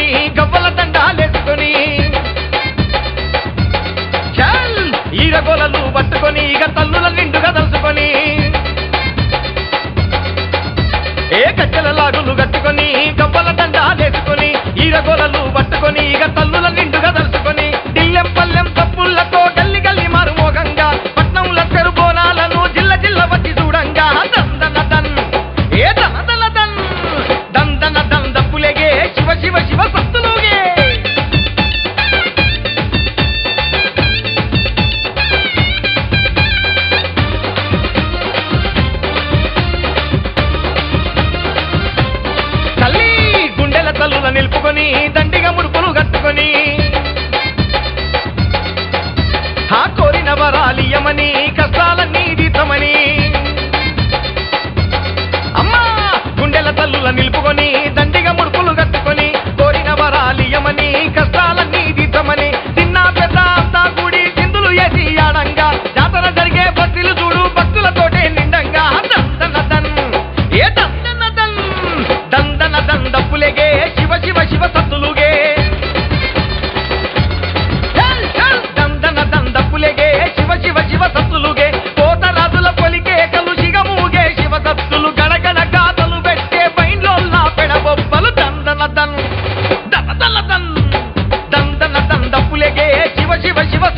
గవ్వల దండాలేసుకొని చల్ ఈరగోలలు పట్టుకొని ఇక తల్లుల నిండుగా దలుచుకొని ఏ గజ్జల లాగులు కట్టుకొని గవ్వల దండాలేసుకొని ఈరగోలలు పట్టుకొని ఇక తల్లుల నిండుగా దలుచుకొని దిల్లెం పల్లెం తప్పులతో గల్లి గల్లి మారు మోగంగా పట్నంల చెరు బోనాలను జిల్ల జిల్ల వచ్చి చూడంగా దందన దన్ ఏ దనదన దన్ దందన దన్ దప్పులేగే శివ శివ శివ సత్తులుగే తల్లి గుండెల తల్లుల నిలుపుకొని దండిగా ముడుపులు కట్టుకొని ఆ కోరిన వరాలియమని కష్టాలన్నీ తీర్చమని అమ్మా గుండెల తల్లుల నిలుపుకొని దండిగా ముడుపులు కట్టుకొని కోరిన వరాలియమని కష్టాలన్నీ తీర్చమని చిన్న పెద్ద అంతా కూడి చిందులు వేసి ఆడంగా జాతర జరిగే భక్తులు చూడు భక్తులతోటే నిండంగా దందన దన్ ఏ దందన దన్ దందన దన్ డప్పులేగే శివ శివ శివ సత్తులుగే చల్ చల్ దందన దన్ డప్పులేగే శివ శివ శివ సత్తులుగే కోతరాజుల పొలికే కలుషిగా మూగే శివ సత్తులు గడగడ గాథలు పెట్టే బైండ్లోల్లా పెడబొబ్బలు దందన దన్ దన దన దన్ దందన దన్ డప్పులేగే శివ శివ శివ